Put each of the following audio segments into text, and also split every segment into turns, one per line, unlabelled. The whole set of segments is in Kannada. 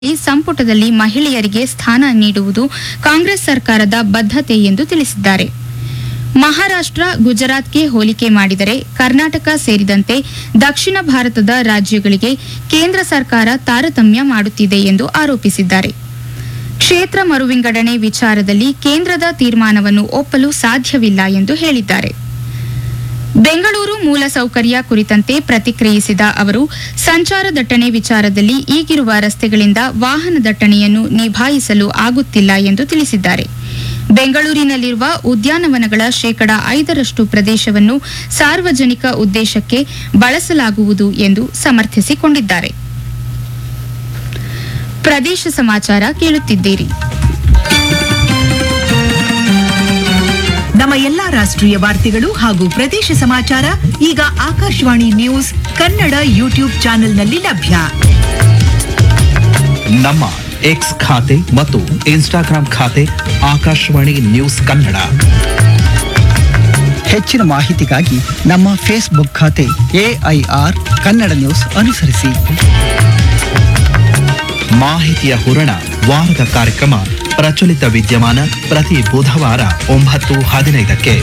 ಈ ಸಂಪುಟದಲ್ಲಿ ಮಹಿಳೆಯರಿಗೆ ಸ್ಥಾನ ನೀಡುವುದು ಕಾಂಗ್ರೆಸ್ ಸರ್ಕಾರದ ಬದ್ಧತೆ ಎಂದು ತಿಳಿಸಿದ್ದಾರೆ ಮಹಾರಾಷ್ಟ್ರ ಗುಜರಾತ್ಗೆ ಹೋಲಿಕೆ ಮಾಡಿದರೆ ಕರ್ನಾಟಕ ಸೇರಿದಂತೆ ದಕ್ಷಿಣ ಭಾರತದ ರಾಜ್ಯಗಳಿಗೆ ಕೇಂದ್ರ ಸರ್ಕಾರ ತಾರತಮ್ಯ ಮಾಡುತ್ತಿದೆ ಎಂದು ಆರೋಪಿಸಿದ್ದಾರೆ ಕ್ಷೇತ್ರ ಮರುವಿಂಗಡಣೆ ವಿಚಾರದಲ್ಲಿ ಕೇಂದ್ರದ ತೀರ್ಮಾನವನ್ನು ಒಪ್ಪಲು ಸಾಧ್ಯವಿಲ್ಲ ಎಂದು ಹೇಳಿದ್ದಾರೆ ಬೆಂಗಳೂರು ಮೂಲಸೌಕರ್ಯ ಕುರಿತಂತೆ ಪ್ರತಿಕ್ರಿಯಿಸಿದ ಅವರು ಸಂಚಾರ ದಟ್ಟಣೆ ವಿಚಾರದಲ್ಲಿ ಈಗಿರುವ ರಸ್ತೆಗಳಿಂದ ವಾಹನ ದಟ್ಟಣೆಯನ್ನು ನಿಭಾಯಿಸಲು ಆಗುತ್ತಿಲ್ಲ ಎಂದು ತಿಳಿಸಿದ್ದಾರೆ ಬೆಂಗಳೂರಿನಲ್ಲಿರುವ ಉದ್ಯಾನವನಗಳ ಶೇಕಡ ಐದರಷ್ಟು ಪ್ರದೇಶವನ್ನು ಸಾರ್ವಜನಿಕ ಉದ್ದೇಶಕ್ಕೆ ಬಳಸಲಾಗುವುದು ಎಂದು ಸಮರ್ಥಿಸಿಕೊಂಡಿದ್ದಾರೆ ಪ್ರದೇಶ ಸಮಾಚಾರ ಕೇಳುತ್ತಿದ್ದೀರಿ
ನಮ್ಮ ಎಲ್ಲಾ ರಾಷ್ಟ್ರೀಯ ವಾರ್ತೆಗಳು ಹಾಗೂ ಪ್ರದೇಶ ಸಮಾಚಾರ ಈಗ ಆಕಾಶವಾಣಿ ನ್ಯೂಸ್ ಕನ್ನಡ ಯೂಟ್ಯೂಬ್ ಚಾನೆಲ್ನಲ್ಲಿ ಲಭ್ಯ
ನಮ್ಮ ಎಕ್ಸ್ ಖಾತೆ ಮತ್ತು ಇನ್ಸ್ಟಾಗ್ರಾಂ ಖಾತೆ ಆಕಾಶವಾಣಿ ನ್ಯೂಸ್ ಕನ್ನಡ
ಹೆಚ್ಚಿನ ಮಾಹಿತಿಗಾಗಿ ನಮ್ಮ ಫೇಸ್ಬುಕ್ ಖಾತೆ ಎಐಆರ್ ಕನ್ನಡ ನ್ಯೂಸ್ ಅನುಸರಿಸಿ
ಮಾಹಿತಿಯ ಹೂರಣ ವಾರದ ಕಾರ್ಯಕ್ರಮ ಪ್ರಚಲಿತ ವಿದ್ಯಮಾನ ಪ್ರತಿ ಬುಧವಾರ ಒಂಬತ್ತು ಹದಿನೈದಕ್ಕೆ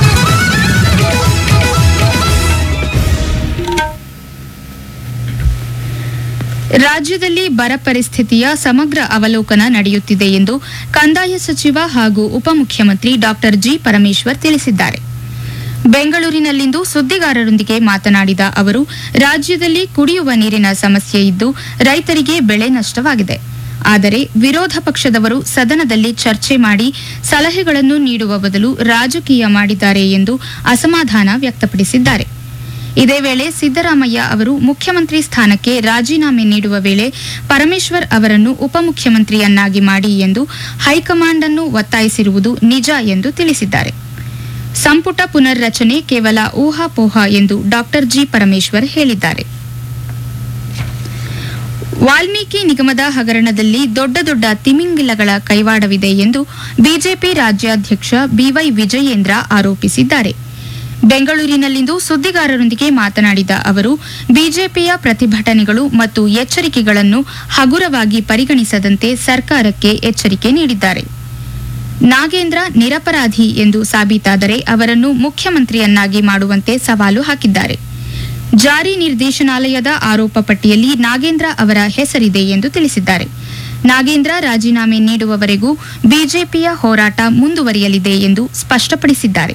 ರಾಜ್ಯದಲ್ಲಿ ಬರ ಪರಿಸ್ಥಿತಿಯ ಸಮಗ್ರ ಅವಲೋಕನ ನಡೆಯುತ್ತಿದೆ ಎಂದು ಕಂದಾಯ ಸಚಿವ ಹಾಗೂ ಉಪಮುಖ್ಯಮಂತ್ರಿ ಡಾಕ್ಟರ್ ಜಿ ಪರಮೇಶ್ವರ್ ತಿಳಿಸಿದ್ದಾರೆ ಬೆಂಗಳೂರಿನಲ್ಲಿಂದು ಸುದ್ದಿಗಾರರೊಂದಿಗೆ ಮಾತನಾಡಿದ ಅವರು ರಾಜ್ಯದಲ್ಲಿ ಕುಡಿಯುವ ನೀರಿನ ಸಮಸ್ಯೆ ಇದ್ದು ರೈತರಿಗೆ ಬೆಳೆ ನಷ್ಟವಾಗಿದೆ ಆದರೆ ವಿರೋಧ ಪಕ್ಷದವರು ಸದನದಲ್ಲಿ ಚರ್ಚೆ ಮಾಡಿ ಸಲಹೆಗಳನ್ನು ನೀಡುವ ಬದಲು ರಾಜಕೀಯ ಮಾಡಿದ್ದಾರೆ ಎಂದು ಅಸಮಾಧಾನ ವ್ಯಕ್ತಪಡಿಸಿದ್ದಾರೆ ಇದೇ ವೇಳೆ ಸಿದ್ದರಾಮಯ್ಯ ಅವರು ಮುಖ್ಯಮಂತ್ರಿ ಸ್ಥಾನಕ್ಕೆ ರಾಜೀನಾಮೆ ನೀಡುವ ವೇಳೆ ಪರಮೇಶ್ವರ್ ಅವರನ್ನು ಉಪಮುಖ್ಯಮಂತ್ರಿಯನ್ನಾಗಿ ಮಾಡಿ ಎಂದು ಹೈಕಮಾಂಡ್ ಅನ್ನು ಒತ್ತಾಯಿಸಿರುವುದು ನಿಜ ಎಂದು ತಿಳಿಸಿದ್ದಾರೆ ಸಂಪುಟ ಪುನರ್ರಚನೆ ಕೇವಲ ಊಹಾಪೋಹ ಎಂದು ಡಾಕ್ಟರ್ ಜಿ ಪರಮೇಶ್ವರ್ ಹೇಳಿದ್ದಾರೆ ವಾಲ್ಮೀಕಿ ನಿಗಮದ ಹಗರಣದಲ್ಲಿ ದೊಡ್ಡ ದೊಡ್ಡ ತಿಮಿಂಗಿಲಗಳ ಕೈವಾಡವಿದೆ ಎಂದು ಬಿಜೆಪಿ ರಾಜ್ಯಾಧ್ಯಕ್ಷ ಬಿವೈ ವಿಜಯೇಂದ್ರ ಆರೋಪಿಸಿದ್ದಾರೆ ಬೆಂಗಳೂರಿನಲ್ಲಿಂದು ಸುದ್ದಿಗಾರರೊಂದಿಗೆ ಮಾತನಾಡಿದ ಅವರು ಬಿಜೆಪಿಯ ಪ್ರತಿಭಟನೆಗಳು ಮತ್ತು ಎಚ್ಚರಿಕೆಗಳನ್ನು ಹಗುರವಾಗಿ ಪರಿಗಣಿಸದಂತೆ ಸರ್ಕಾರಕ್ಕೆ ಎಚ್ಚರಿಕೆ ನೀಡಿದ್ದಾರೆ ನಾಗೇಂದ್ರ ನಿರಪರಾಧಿ ಎಂದು ಸಾಬೀತಾದರೆ ಅವರನ್ನು ಮುಖ್ಯಮಂತ್ರಿಯನ್ನಾಗಿ ಮಾಡುವಂತೆ ಸವಾಲು ಹಾಕಿದ್ದಾರೆ ಜಾರಿ ನಿರ್ದೇಶನಾಲಯದ ಆರೋಪ ಪಟ್ಟಿಯಲ್ಲಿ ನಾಗೇಂದ್ರ ಅವರ ಹೆಸರಿದೆ ಎಂದು ತಿಳಿಸಿದ್ದಾರೆ ನಾಗೇಂದ್ರ ರಾಜೀನಾಮೆ ನೀಡುವವರೆಗೂ ಬಿಜೆಪಿಯ ಹೋರಾಟ ಮುಂದುವರಿಯಲಿದೆ ಎಂದು ಸ್ಪಷ್ಟಪಡಿಸಿದ್ದಾರೆ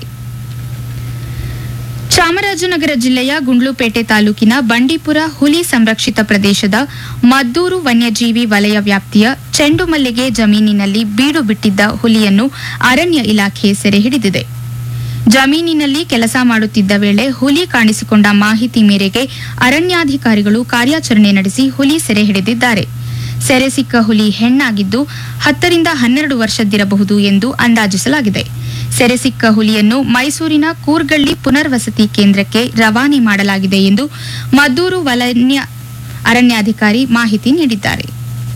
ಚಾಮರಾಜನಗರ ಜಿಲ್ಲೆಯ ಗುಂಡ್ಲುಪೇಟೆ ತಾಲೂಕಿನ ಬಂಡೀಪುರ ಹುಲಿ ಸಂರಕ್ಷಿತ ಪ್ರದೇಶದ ಮದ್ದೂರು ವನ್ಯಜೀವಿ ವಲಯ ವ್ಯಾಪ್ತಿಯ ಚೆಂಡು ಮಲ್ಲಿಗೆ ಜಮೀನಿನಲ್ಲಿ ಬೀಡು ಬಿಟ್ಟಿದ್ದ ಹುಲಿಯನ್ನು ಅರಣ್ಯ ಇಲಾಖೆ ಸೆರೆ ಹಿಡಿದಿದೆ ಜಮೀನಿನಲ್ಲಿ ಕೆಲಸ ಮಾಡುತ್ತಿದ್ದ ವೇಳೆ ಹುಲಿ ಕಾಣಿಸಿಕೊಂಡ ಮಾಹಿತಿ ಮೇರೆಗೆ ಅರಣ್ಯಾಧಿಕಾರಿಗಳು ಕಾರ್ಯಾಚರಣೆ ನಡೆಸಿ ಹುಲಿ ಸೆರೆ ಹಿಡಿದಿದ್ದಾರೆ ಸೆರೆ ಸಿಕ್ಕ ಹುಲಿ ಹೆಣ್ಣಾಗಿದ್ದು ಹತ್ತರಿಂದ ಹನ್ನೆರಡು ವರ್ಷದ್ದಿರಬಹುದು ಎಂದು ಅಂದಾಜಿಸಲಾಗಿದೆ ಸೆರೆ ಸಿಕ್ಕ ಹುಲಿಯನ್ನು ಮೈಸೂರಿನ ಕೂರ್ಗಳ್ಳಿ ಪುನರ್ವಸತಿ ಕೇಂದ್ರಕ್ಕೆ ರವಾನೆ ಮಾಡಲಾಗಿದೆ ಎಂದು ಮದ್ದೂರು ವಲಯ ಅರಣ್ಯಾಧಿಕಾರಿ ಮಾಹಿತಿ ನೀಡಿದ್ದಾರೆ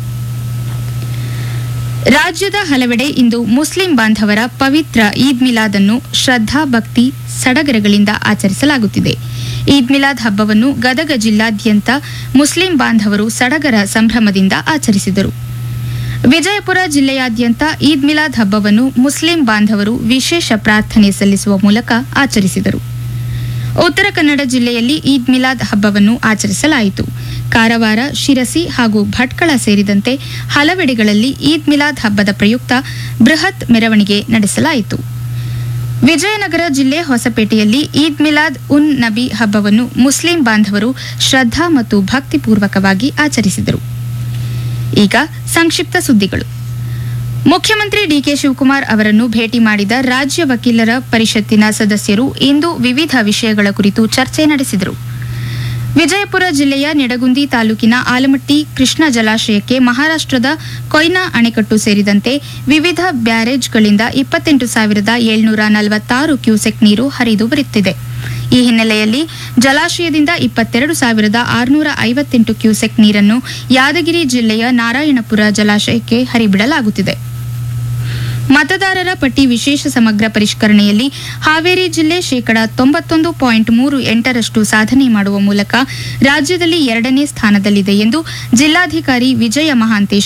ರಾಜ್ಯದ ಹಲವೆಡೆ ಇಂದು ಮುಸ್ಲಿಂ ಬಾಂಧವರ ಪವಿತ್ರ ಈದ್ ಮಿಲಾದ್ ಅನ್ನು ಶ್ರದ್ಧಾ ಭಕ್ತಿ ಸಡಗರಗಳಿಂದ ಆಚರಿಸಲಾಗುತ್ತಿದೆ ಈದ್ ಮಿಲಾದ್ ಹಬ್ಬವನ್ನು ಗದಗ ಜಿಲ್ಲಾದ್ಯಂತ ಮುಸ್ಲಿಂ ಬಾಂಧವರು ಸಡಗರ ಸಂಭ್ರಮದಿಂದ ಆಚರಿಸಿದರು ವಿಜಯಪುರ ಜಿಲ್ಲೆಯಾದ್ಯಂತ ಈದ್ ಮಿಲಾದ್ ಹಬ್ಬವನ್ನು ಮುಸ್ಲಿಂ ಬಾಂಧವರು ವಿಶೇಷ ಪ್ರಾರ್ಥನೆ ಸಲ್ಲಿಸುವ ಮೂಲಕ ಆಚರಿಸಿದರು ಉತ್ತರ ಕನ್ನಡ ಜಿಲ್ಲೆಯಲ್ಲಿ ಈದ್ ಮಿಲಾದ್ ಹಬ್ಬವನ್ನು ಆಚರಿಸಲಾಯಿತು ಕಾರವಾರ ಶಿರಸಿ ಹಾಗೂ ಭಟ್ಕಳ ಸೇರಿದಂತೆ ಹಲವೆಡೆಗಳಲ್ಲಿ ಈದ್ ಮಿಲಾದ್ ಹಬ್ಬದ ಪ್ರಯುಕ್ತ ಬೃಹತ್ ಮೆರವಣಿಗೆ ನಡೆಸಲಾಯಿತು ವಿಜಯನಗರ ಜಿಲ್ಲೆ ಹೊಸಪೇಟೆಯಲ್ಲಿ ಈದ್ ಮಿಲಾದ್ ಉನ್ ನಬಿ ಹಬ್ಬವನ್ನು ಮುಸ್ಲಿಂ ಬಾಂಧವರು ಶ್ರದ್ಧಾ ಮತ್ತು ಭಕ್ತಿಪೂರ್ವಕವಾಗಿ ಆಚರಿಸಿದರು ಈಗ ಸಂಕ್ಷಿಪ್ತ ಸುದ್ದಿಗಳು ಮುಖ್ಯಮಂತ್ರಿ ಡಿಕೆ ಶಿವಕುಮಾರ್ ಅವರನ್ನು ಭೇಟಿ ಮಾಡಿದ ರಾಜ್ಯ ವಕೀಲರ ಪರಿಷತ್ತಿನ ಸದಸ್ಯರು ಇಂದು ವಿವಿಧ ವಿಷಯಗಳ ಕುರಿತು ಚರ್ಚೆ ನಡೆಸಿದರು ವಿಜಯಪುರ ಜಿಲ್ಲೆಯ ನಿಡಗುಂದಿ ತಾಲೂಕಿನ ಆಲಮಟ್ಟಿ ಕೃಷ್ಣ ಜಲಾಶಯಕ್ಕೆ ಮಹಾರಾಷ್ಟ್ರದ ಕೊಯ್ನಾ ಅಣೆಕಟ್ಟು ಸೇರಿದಂತೆ ವಿವಿಧ ಬ್ಯಾರೇಜ್ಗಳಿಂದ ಇಪ್ಪತ್ತೆಂಟು ಸಾವಿರದ ಏಳ್ನೂರ ನಲವತ್ತಾರು ಕ್ಯೂಸೆಕ್ ನೀರು ಹರಿದು ಬರುತ್ತಿದೆ ಈ ಹಿನ್ನೆಲೆಯಲ್ಲಿ ಜಲಾಶಯದಿಂದ ಇಪ್ಪತ್ತೆರಡು ಸಾವಿರದ ಆರುನೂರ ಐವತ್ತೆಂಟು ಕ್ಯೂಸೆಕ್ ನೀರನ್ನು ಯಾದಗಿರಿ ಜಿಲ್ಲೆಯ ನಾರಾಯಣಪುರ ಜಲಾಶಯಕ್ಕೆ ಹರಿಬಿಡಲಾಗುತ್ತಿದೆ ಮತದಾರರ ಪಟ್ಟಿ ವಿಶೇಷ ಸಮಗ್ರ ಪರಿಷ್ಕರಣೆಯಲ್ಲಿ ಹಾವೇರಿ ಜಿಲ್ಲೆ ಶೇಕಡಾ ತೊಂಬತ್ತೊಂದು ಪಾಯಿಂಟ್ ಮೂರು ಎಂಟರಷ್ಟು ಸಾಧನೆ ಮಾಡುವ ಮೂಲಕ ರಾಜ್ಯದಲ್ಲಿ ಎರಡನೇ ಸ್ಥಾನದಲ್ಲಿದೆ ಎಂದು ಜಿಲ್ಲಾಧಿಕಾರಿ ವಿಜಯ ಮಹಾಂತೇಶ್